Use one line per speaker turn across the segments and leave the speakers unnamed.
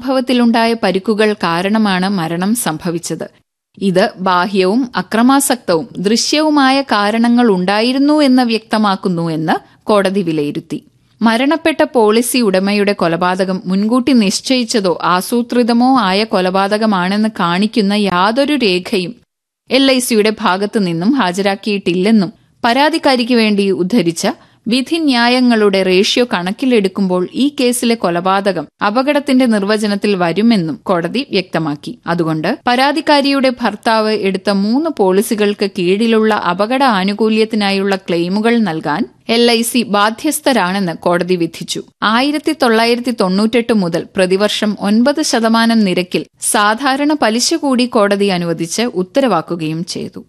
സംഭവത്തിലുണ്ടായ പരിക്കുകൾ കാരണമാണ് മരണം സംഭവിച്ചത് ഇത് ബാഹ്യവും അക്രമാസക്തവും ദൃശ്യവുമായ കാരണങ്ങൾ ഉണ്ടായിരുന്നു എന്ന് വ്യക്തമാക്കുന്നു എന്ന് കോടതി വിലയിരുത്തി മരണപ്പെട്ട പോളിസി ഉടമയുടെ കൊലപാതകം മുൻകൂട്ടി നിശ്ചയിച്ചതോ ആസൂത്രിതമോ ആയ കൊലപാതകമാണെന്ന് കാണിക്കുന്ന യാതൊരു രേഖയും എൽ ഐ സിയുടെ ഭാഗത്തു നിന്നും ഹാജരാക്കിയിട്ടില്ലെന്നും പരാതിക്കാരിക്ക് വേണ്ടി ഉദ്ധരിച്ച വിധിന്യായങ്ങളുടെ റേഷ്യോ കണക്കിലെടുക്കുമ്പോൾ ഈ കേസിലെ കൊലപാതകം അപകടത്തിന്റെ നിർവചനത്തിൽ വരുമെന്നും കോടതി വ്യക്തമാക്കി അതുകൊണ്ട് പരാതിക്കാരിയുടെ ഭർത്താവ് എടുത്ത മൂന്ന് പോളിസികൾക്ക് കീഴിലുള്ള അപകട ആനുകൂല്യത്തിനായുള്ള ക്ലെയിമുകൾ നൽകാൻ എൽ ഐ സി ബാധ്യസ്ഥരാണെന്ന് കോടതി വിധിച്ചു ആയിരത്തി തൊള്ളായിരത്തി തൊണ്ണൂറ്റെട്ട് മുതൽ പ്രതിവർഷം ഒൻപത് ശതമാനം നിരക്കിൽ സാധാരണ പലിശ കൂടി കോടതി അനുവദിച്ച് ഉത്തരവാക്കുകയും ചെയ്തു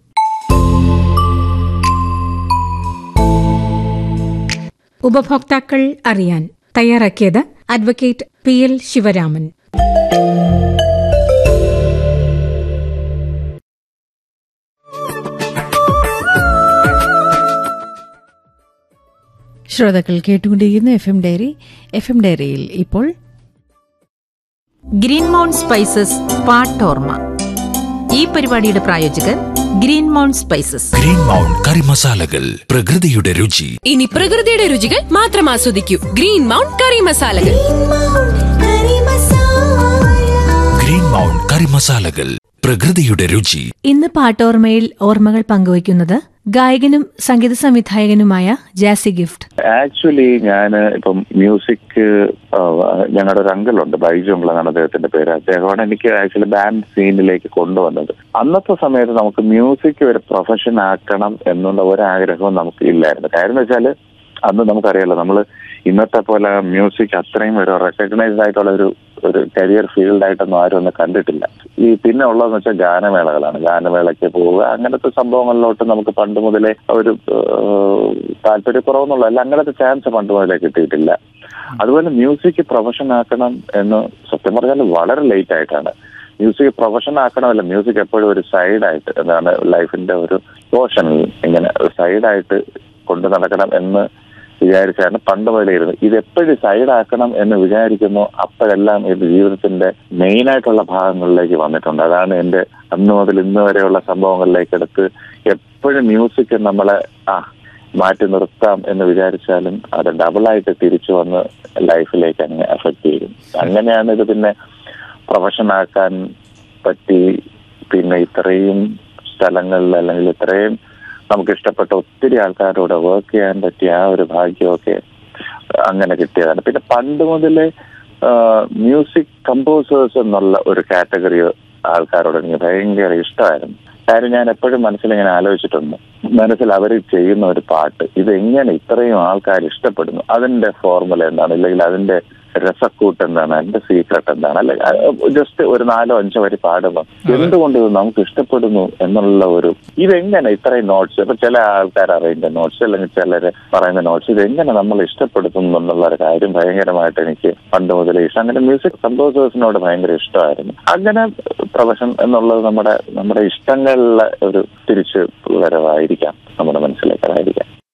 ഉപഭോക്താക്കൾ അറിയാൻ തയ്യാറാക്കിയത് അഡ്വക്കേറ്റ് പി എൽ ശിവരാമൻ
ശ്രോതാക്കൾ കേട്ടുകൊണ്ടിരിക്കുന്ന F M diary F M ഡയറിയിൽ ഇപ്പോൾ
ഗ്രീൻ മൗണ്ട് സ്പൈസസ് പാട്ടോർമ ഈ പരിപാടിയുടെ പ്രായോജകർ green mount spices
green mount curry മസാലകൾ പ്രകൃതിയുടെ രുചി
ഇനി പ്രകൃതിയുടെ രുചികൾ മാത്രം ആസ്വദിക്കൂ ഗ്രീൻ മൗണ്ട് കറി മസാലകൾ
ഗ്രീൻ മൗണ്ട് കറി മസാലകൾ പ്രകൃതിയുടെ രുചി
ഇന്ന് പാട്ടോർമയിൽ ഓർമ്മകൾ പങ്കുവയ്ക്കുന്നത് ഗായകനും സംഗീത സംവിധായകനുമായ ജാസി ഗിഫ്റ്റ്
ആക്ച്വലി ഞാൻ ഇപ്പം മ്യൂസിക് ഞങ്ങളുടെ ഒരു അങ്കിളുണ്ട് ബൈജു അങ്കിൾ എന്നാണ് അദ്ദേഹത്തിന്റെ പേര് അദ്ദേഹമാണ് എനിക്ക് ആക്ച്വലി ബാൻഡ് സീനിലേക്ക് കൊണ്ടുവന്നത് അന്നത്തെ സമയത്ത് നമുക്ക് മ്യൂസിക് ഒരു പ്രൊഫഷൻ ആക്കണം എന്നുള്ള ഒരാഗ്രഹവും നമുക്ക് ഇല്ലായിരുന്നു കാര്യം എന്ന് വെച്ചാൽ അന്ന് നമുക്കറിയാലോ നമ്മൾ ഇന്നത്തെ പോലെ മ്യൂസിക് അത്രയും ഒരു റെക്കഗ്നൈസ്ഡ് ആയിട്ടുള്ള ഒരു ഒരു കരിയർ ഫീൽഡ് ആയിട്ടൊന്നും ആരും ഒന്നും കണ്ടിട്ടില്ല ഈ പിന്നെ ഉള്ളതെന്ന് വെച്ചാൽ ഗാനമേളകളാണ് ഗാനമേളയ്ക്ക് പോവുക അങ്ങനത്തെ സംഭവങ്ങളിലോട്ട് നമുക്ക് പണ്ട് മുതലേ ഒരു താല്പര്യക്കുറവെന്നുള്ള അല്ല അങ്ങനത്തെ ചാൻസ് പണ്ട് മുതലേ കിട്ടിയിട്ടില്ല അതുപോലെ മ്യൂസിക് പ്രൊഫഷൻ ആക്കണം എന്ന് സത്യം പറഞ്ഞാൽ വളരെ ലേറ്റ് ആയിട്ടാണ് മ്യൂസിക് പ്രൊഫഷൻ ആക്കണമല്ല മ്യൂസിക് എപ്പോഴും ഒരു സൈഡായിട്ട് എന്താണ് ലൈഫിന്റെ ഒരു പോർഷനിൽ ഇങ്ങനെ സൈഡായിട്ട് കൊണ്ടു നടക്കണം എന്ന് വിചാരിച്ചാണ് പണ്ട് മുതലേ ഇരുന്നത് ഇത് എപ്പോഴും സൈഡാക്കണം എന്ന് വിചാരിക്കുന്നു അപ്പോഴെല്ലാം എന്റെ ജീവിതത്തിന്റെ മെയിൻ ആയിട്ടുള്ള ഭാഗങ്ങളിലേക്ക് വന്നിട്ടുണ്ട് അതാണ് എന്റെ അന്ന് മുതൽ ഇന്ന് വരെയുള്ള സംഭവങ്ങളിലേക്ക് എടുത്ത് എപ്പോഴും മ്യൂസിക് നമ്മളെ ആ മാറ്റി നിർത്താം എന്ന് വിചാരിച്ചാലും അത് ഡബിളായിട്ട് തിരിച്ചു വന്ന് ലൈഫിലേക്ക് അങ്ങ് എഫക്ട് ചെയ്യും അങ്ങനെയാണ് ഇത് പിന്നെ പ്രൊഫഷൻ ആക്കാൻ പറ്റി പിന്നെ ഇത്രയും സ്ഥലങ്ങളിൽ അല്ലെങ്കിൽ ഇത്രയും നമുക്ക് ഇഷ്ടപ്പെട്ട ഒത്തിരി ആൾക്കാരോട് വർക്ക് ചെയ്യാൻ പറ്റിയ ആ ഒരു ഭാഗ്യമൊക്കെ അങ്ങനെ കിട്ടിയതാണ് പിന്നെ പണ്ട് മുതലേ മ്യൂസിക് കമ്പോസേഴ്സ് എന്നുള്ള ഒരു കാറ്റഗറി ആൾക്കാരോട് എനിക്ക് ഭയങ്കര ഇഷ്ടമായിരുന്നു കാര്യം ഞാൻ എപ്പോഴും മനസ്സിലിങ്ങനെ ആലോചിച്ചിട്ടുണ്ട് മനസ്സിൽ അവർ ചെയ്യുന്ന ഒരു പാട്ട് ഇത് എങ്ങനെ ഇത്രയും ആൾക്കാർ ഇഷ്ടപ്പെടുന്നു അതിന്റെ ഫോർമുല എന്താണ് ഇല്ലെങ്കിൽ അതിന്റെ രസക്കൂട്ട് എന്താണ് അതിന്റെ സീക്രട്ട് എന്താണ് അല്ലെ ജസ്റ്റ് ഒരു നാലോ അഞ്ചോ വരി പാടുമ്പോൾ എന്തുകൊണ്ട് ഇത് നമുക്ക് ഇഷ്ടപ്പെടുന്നു എന്നുള്ള ഒരു ഇതെങ്ങനെ ഇത്രയും നോട്ട്സ് ഇപ്പൊ ചില ആൾക്കാർ അറിയുന്ന നോട്ട്സ് അല്ലെങ്കിൽ ചിലർ പറയുന്ന നോട്ട്സ് ഇതെങ്ങനെ നമ്മൾ ഇഷ്ടപ്പെടുത്തുന്നു എന്നുള്ള ഒരു കാര്യം ഭയങ്കരമായിട്ട് എനിക്ക് പണ്ട് മുതലേ ഇഷ്ടം അങ്ങനെ മ്യൂസിക് കമ്പോസേഴ്സിനോട് ഭയങ്കര ഇഷ്ടമായിരുന്നു അങ്ങനെ പ്രൊഫഷൻ എന്നുള്ളത് നമ്മുടെ നമ്മുടെ ഇഷ്ടങ്ങളിലെ ഒരു തിരിച്ചു വരവായിരിക്കാം നമ്മുടെ മനസ്സിലേക്ക് അതായിരിക്കാം